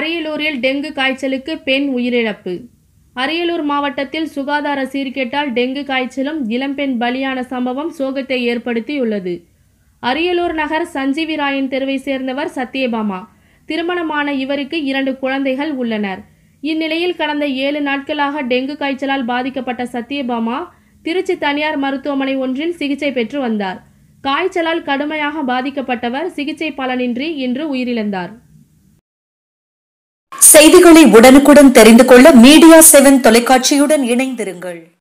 அரியலூரில் டெங்கு காய்ச்சலுக்கு பெண் உயிரிழப்பு அரியலூர் மாவட்டத்தில் சுகாதார சீர்கேட்டால் டெங்கு காய்ச்சலும் இளம்பெண் பலியான சம்பவம் சோகத்தை ஏற்படுத்தியுள்ளது அரியலூர் நகர் சஞ்சீவி ராயன் தெருவை சேர்ந்தவர் சத்யபாமா திருமணமான இவருக்கு இரண்டு குழந்தைகள் உள்ளனர் இந்நிலையில் கடந்த ஏழு நாட்களாக டெங்கு காய்ச்சலால் பாதிக்கப்பட்ட சத்யபாமா திருச்சி தனியார் மருத்துவமனை ஒன்றில் சிகிச்சை பெற்று வந்தார் காய்ச்சலால் கடுமையாக பாதிக்கப்பட்டவர் சிகிச்சை பலனின்றி இன்று உயிரிழந்தார் செய்திகளை உடனுக்குடன் தெரிந்து கொள்ள மீடியா செவன் தொலைக்காட்சியுடன் இணைந்திருங்கள்